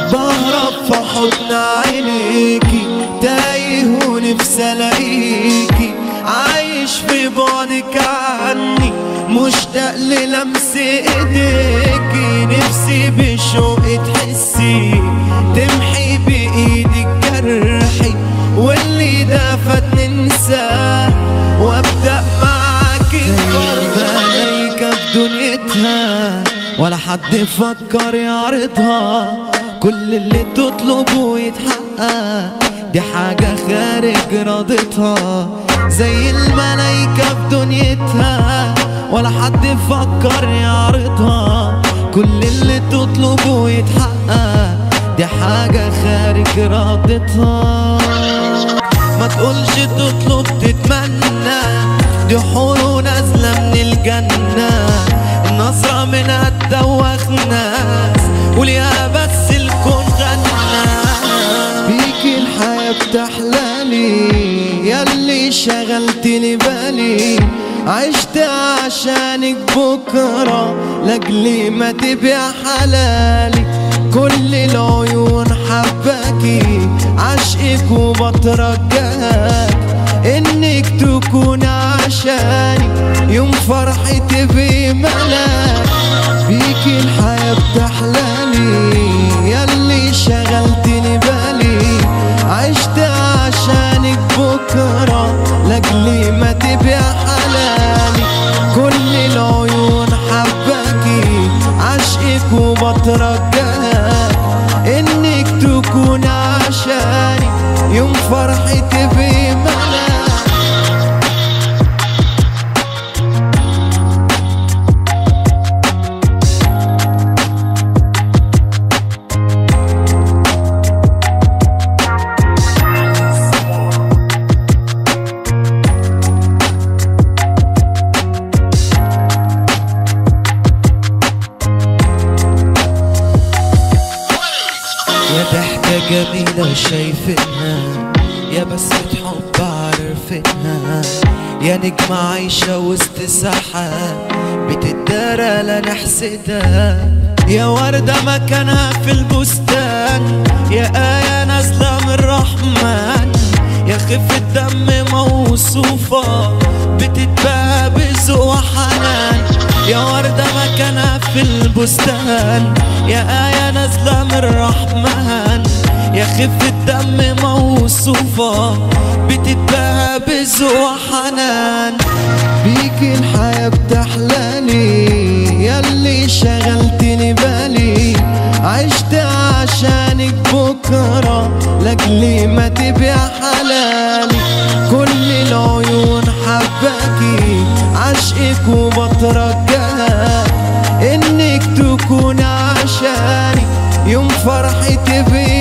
بهرب في حضن عينيكي تايه ونفسي الاقيكي عايش في بعدك عني مشتاق للمس ايديكي نفسي بشوق تحسي تمحي بايدك جرحي واللي ده فات ننساه وابدا معاكي ملايكة في دنيتها ولا حد فكر يعرضها كل اللي تطلبه يتحقق دي حاجة خارج رضتها زي الملايكة في دنيتها ولا حد فكر يعرضها كل اللي تطلبه يتحقق دي حاجة خارج رضتها ما تقولش تطلب تتمنى دي حور نازلة من الجنة النظرة منها تدوخ ناس قول يا بس الكون غنى بيكي الحياة بتحلالي ياللي شغلت لي بالي عشت عشانك بكرة لاجلي ما تبيع حلالي كل العيون حباكي عشقك وبترجاك انك تكون عشاني يوم فرحي تبقي ملاك بيكي الحياة بتحلالي ياللي شغلت لي بالي عشت عشانك بكرة لاجلي ما تبيع حلالي كل العيون حباكي عشقك وبترجاك انك تكون عشاني يوم فرحي تبقي ملاك يا ضحكة جميلة شايفينها يا بسمة حب عارفينها يا نجمة عايشة وسط سحاب بتدارى لا نحسدها يا وردة مكانها في البستان يا آية نازلة من الرحمن يا خفة دم موصوفة بتتباهى بذوق وحنان يا وردة مكانها في البستان يا آية نازلة من الرحمن يا خفة دم موصوفة بتتباهى بذوق وحنان بيكي الحياة بتحلالي ياللي شغلت لي بالي عشت عشانك بكرة لاجلي ما تبيع حلالي كل العيون حباكي عشقك وبترجاك انك تكون عشاني يوم فرحي تبقي